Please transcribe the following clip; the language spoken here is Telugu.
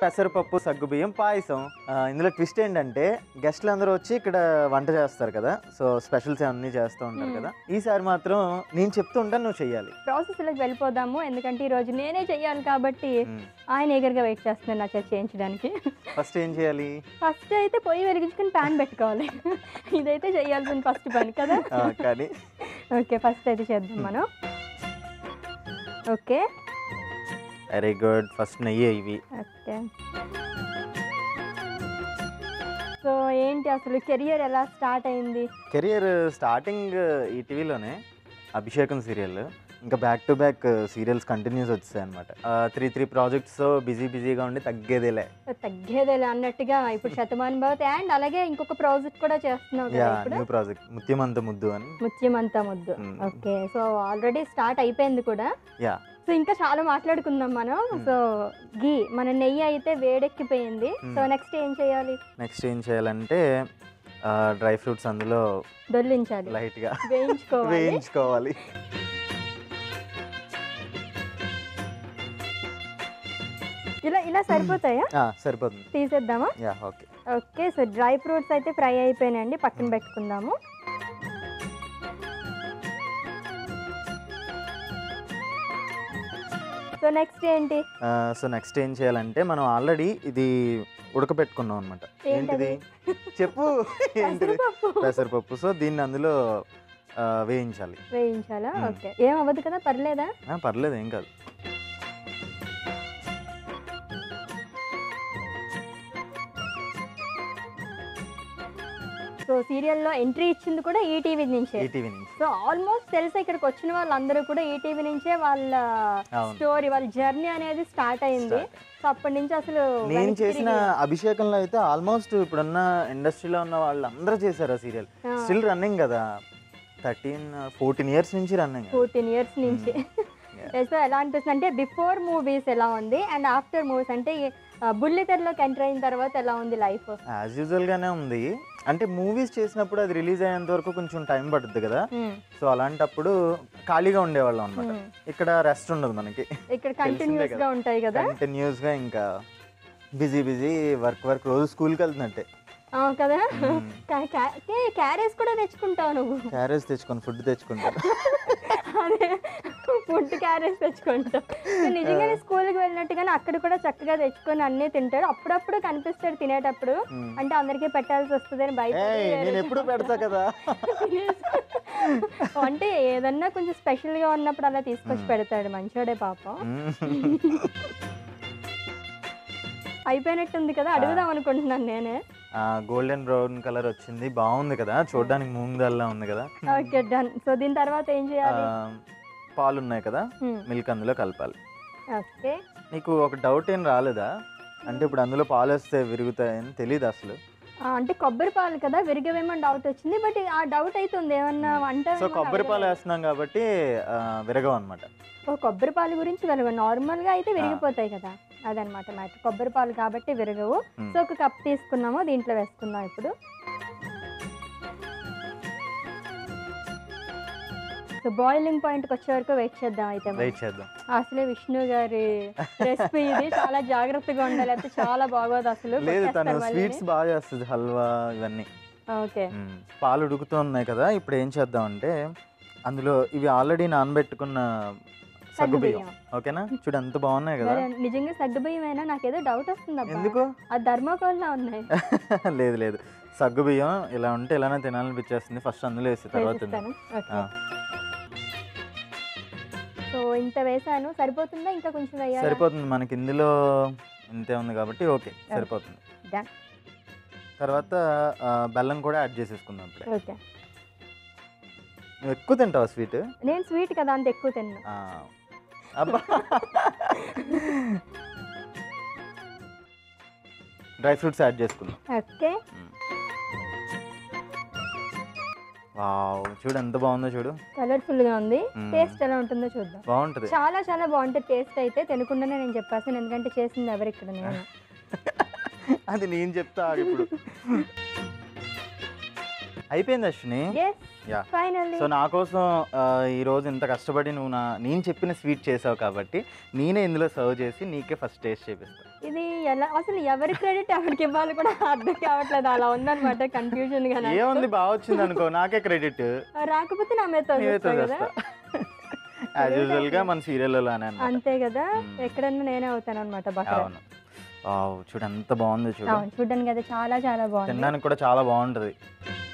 పెసరపప్పు సగ్గుబియ్యం పాయసం ఆ, ఇందులో ట్విస్ట్ ఏంటంటే గెస్ట్లు అందరూ వచ్చి ఇక్కడ వంట చేస్తారు కదా సో స్పెషల్స్ అన్నీ చేస్తూ ఉంటారు మ్మ్. కదా ఈసారి మాత్రం నేను చెప్తూ ఉంటాను నువ్వు చెయ్యాలి ప్రాసెస్లోకి వెళ్ళిపోదాము ఎందుకంటే ఈ రోజు నేనే చెయ్యాలి కాబట్టి ఆయన ఎగరగా వెయిట్ చేస్తున్నాను నా చేత చేయించడానికి ఫస్ట్ ఏం చేయాలి ఫస్ట్ అయితే పొయ్యి వెలిగించుకుని ప్యాన్ పెట్టుకోవాలి ఇదైతే చేయాల్సిన ఫస్ట్ పని కదా ఆ, కానీ ఓకే ఫస్ట్ అయితే చేద్దాం మనం ఓకే వెరీ గుడ్ ఫస్ట్ నెయ్యి ఇవి ఓకే సో ఏంటి అసలు కెరియర్ ఎలా స్టార్ట్ అయింది కెరియర్ స్టార్టింగ్ ఈ టీవీలోనే అభిషేకం సీరియల్ ఇంకా back to back serials continues వచ్చాయి అనమాట త్రీ త్రీ ప్రాజెక్ట్స్ బిజీ బిజీగా ఉండి తగ్గేదేలే తగ్గేదేలే అన్నట్టుగా ఇప్పుడు శతమాన్ భవతి అండ్ అలాగే ఇంకొక ప్రాజెక్ట్ కూడా చేస్తున్నావు యా కదా ఇప్పుడు న్యూ ప్రాజెక్ట్ ముత్యమంత ముద్దు అని ముత్యమంతా ముద్దు మ్మ్. ఓకే సో ఆల్రెడీ స్టార్ట్ అయిపోయింది కూడా యా సో ఇంకా చాలా మాట్లాడుకుందాం మనం సో గీ మన నెయ్యి అయితే వేడెక్కిపోయింది సో మ్మ్. నెక్స్ట్ ఏం చేయాలి నెక్స్ట్ ఏం చేయాలంటే డ్రై ఫ్రూట్స్ అందులో దొల్లించాలి లైట్గా వేయించుకోవాలి వేయించుకోవాలి ఇలా ఇలా సరిపోతాయా ఆ, సరిపోతుంది తీసేద్దామా yeah okay okay so dry fruits అయితే ఫ్రై అయిపోయినాయండి పక్కన పెట్టుకుందాము సో నెక్స్ట్ ఏంటి సో నెక్స్ట్ ఏం చేయాలంటే మనం ఆల్రెడీ ఇది ఉడకబెట్టుకున్నాం అనమాట ఏంటది? ఏంటిది చెప్పు ఏంటిది పెసరపప్పు. పెసరపప్పు సో దీన్ని అందులో ఆ, వేయించాలి వేయించాలా మ్మ్. ఓకే ఏం అవ్వదు కదా పర్లేదా ఆ, పర్లేదు ఏం కాదు సో సీరియల్లో ఎంట్రీ ఇచ్చింది కూడా ఈటీవీ నుంచే ఈటీవీ నుంచి సో ఆల్మోస్ట్ తెలిసి ఇక్కడికి వచ్చిన వాళ్ళందరూ కూడా ఈటీవీ నుంచే వాళ్ళ అవును. స్టోరీ వాళ్ళ జర్నీ అనేది స్టార్ట్ అయింది సో అప్పటి నుంచి అసలు నేను వెనక్కి చేసిన తిరిగి- అభిషేకంలో అయితే ఆల్మోస్ట్ ఇప్పుడున్న ఇండస్ట్రీలో ఉన్న వాళ్ళందరూ చేశారు ఆ సీరియల్ ఆ. స్టిల్ రన్నింగ్ కదా థర్టీన్ ఫోర్టీన్ ఇయర్స్ నుంచి రన్నింగ్ ఫోర్టీన్ ఇయర్స్ నుంచి సో ఎలా అనిపిస్తుంది అంటే బిఫోర్ మూవీస్ ఎలా ఉంది అండ్ ఆఫ్టర్ మూవీస్ అంటే బుల్లితెరలోకి ఎంటర్ అయిన తర్వాత ఎలా ఉంది లైఫ్ యాజ్ యూజువల్ గానే ఉంది అంటే మూవీస్ చేసినప్పుడు అది రిలీజ్ అయ్యేంత వరకు కొంచెం టైం పడుతుంది కదా సో అలాంటప్పుడు ఖాళీగా ఉండేవాళ్ళం అనమాట Hmm. ఇక్కడ రెస్ట్ ఉండదు మనకి ఇక్కడ తెలిసిందే కంటిన్యూస్ గా కదా. ఉంటాయి కదా కంటిన్యూస్ గా ఇంకా బిజీ బిజీ వర్క్ వర్క్ రోజు స్కూల్కి వెళ్తున్నట్టే ఆ, కదా మ్మ్. క్యారేజ్ కూడా తెచ్చుకుంటావు నువ్వు క్యారేజ్ తెచ్చుకొని ఫుడ్ తెచ్చుకుంటారు అదే ఫుడ్ క్యారేజ్ తెచ్చుకుంటాం సో నిజంగానే స్కూల్కి వెళ్ళినట్టుగానే అక్కడ కూడా చక్కగా తెచ్చుకొని అన్నీ తింటాడు అప్పుడప్పుడు కనిపిస్తాడు తినేటప్పుడు మ్మ్. అంటే అందరికీ పెట్టాల్సి వస్తుంది అని ఏయ్, నేను ఎప్పుడు పెడతా కదా అంటే ఏదన్నా కొంచెం స్పెషల్ గా ఉన్నప్పుడు అలా తీసుకొచ్చి పెడతాడు మంచోడే పాపం మ్మ్. అయిపోయినట్టుంది కదా అడుగుదాం అనుకుంటున్నాను నేనే ఆ గోల్డెన్ బ్రౌన్ కలర్ వచ్చింది బాగుంది కదా చూడడానికి మూంగ్ దాల్లా ఉంది కదా ఓకే డన్ సో దీని తర్వాత ఏం ఆ, చేయాలి పాలు ఉన్నాయి కదా మ్మ్. మిల్క్ అందులో కలపాలి ఓకే నీకు ఒక డౌట్ ఏం రాలేదా అంటే ఇప్పుడు అందులో పాలు వస్తే విరుగుతాయని తెలియదు అసలు ఆ, అంటే కొబ్బరి పాలు కదా విరిగవేమో డౌట్ వచ్చింది బట్ ఆ డౌట్ అయితే ఉంది ఏమన్నా వంట సో కొబ్బరి పాలు వేస్తున్నాం కాబట్టి ఆ, విరగవు అనమాట ఓ కొబ్బరి పాలు గురించి వెలుగు నార్మల్ గా అయితే విరిగిపోతాయి కదా అదనమాట మ్యాటర్ కొబ్బరి పాలు కాబట్టి విరగవు Hmm. సో ఒక కప్ తీసుకున్నాము దీంట్లో వేసుకుందాం ఇప్పుడు సో బాయిలింగ్ పాయింట్కి వచ్చే వరకు వెయిట్ చేద్దాం అయితే మనం. వెయిట్ చేద్దాం అసలే విష్ణు గారి రెసిపీ ఇది చాలా జాగ్రత్తగా ఉండాలి అయితే చాలా బాగోదు అసలు లేదు తను కొట్టేస్తారు మళ్ళీని. స్వీట్స్ బాగా చేస్తుంది హల్వా ఇవన్నీ ఓకే మ్మ్. పాలు ఉడుకుతూ ఉన్నాయి కదా ఇప్పుడు ఏం చేద్దాం అంటే అందులో ఇవి ఆల్రెడీ నానబెట్టుకున్న సగ్గుబియ్యం సగ్గుబియ్యం. ఓకేనా చూడు ఎంత బాగున్నాయి కదా మరి నిజంగా సగ్గుబియ్యమైనా నాకేదో డౌట్ వస్తుంది అబ్బా ఎందుకు ఆ ధర్మకోల్లా ఉన్నాయి లేదు లేదు సగ్గుబియ్యం ఇలా ఉంటే ఇలానే తినాలనిపించేస్తుంది ఫస్ట్ అందులో వేసి తర్వాత తిందాం. వేసిస్తాను ఓకే ఆ, సో ఇంత వేసాను సరిపోతుందా ఇంకా కొంచెం వేయాలి సరిపోతుంది మనకి ఇందులో ఇంతే ఉంది కాబట్టి ఓకే సరిపోతుంది Done. తర్వాత ఆ, బెల్లం కూడా యాడ్ చేసేసుకుందాం ఇప్పుడే ఓకే నువ్వు ఎక్కువ తింటావా స్వీట్ నేను స్వీట్ కదా అంత ఎక్కువ తిన్నా అబ్బా డ్రై ఫ్రూట్స్ యాడ్ చేసుకుందాం ఓకే వావ్ చూడు ఎంత బాగుందో చూడు కలర్ఫుల్ గా ఉంది మ్మ్. టేస్ట్ ఎలా ఉంటుందో చూద్దాం బాగుంటుంది చాలా చాలా బాగుంటుంది టేస్ట్ అయితే తినకుండానే నేను చెప్పేస్తాను ఎందుకంటే చేసింది ఎవరు ఇక్కడ నేను అది నేను చెప్తా ఆగు ఇప్పుడు అయిపోయింది Ashwini yes yeah finally so నా కోసం ఆ, ఈ రోజు ఇంత కష్టపడి నువ్వు నా నేను చెప్పిన స్వీట్ చేసావు కాబట్టి నేనే ఇందులో సర్వ్ చేసి నీకే ఫస్ట్ టేస్ట్ చేపిస్తాను ఇది ఎలా అసలు ఎవరి క్రెడిట్ ఎవరికి ఇవ్వాలి కూడా అర్థం కావట్లేదు అలా ఉందన్నమాట కన్ఫ్యూజన్ గా నాకు. ఏముంది బాగా వచ్చింది అనుకో నాకే క్రెడిట్ రాకపోతే నా మీద నేనైతే తోసేస్తావు కదా యాజ్ యూజువల్ గా మన సీరియల్ లానే అన్నమాట అంతే కదా మ్మ్. ఎక్కడన్నా నేనే అవుతాను అనమాట బకరా అవును వావ్ చూడు ఎంత బాగుంది చూడు అవును చూడ్డానికి అయితే చాలా చాలా బాగుంది తినడానికి కూడా చాలా బాగుంటది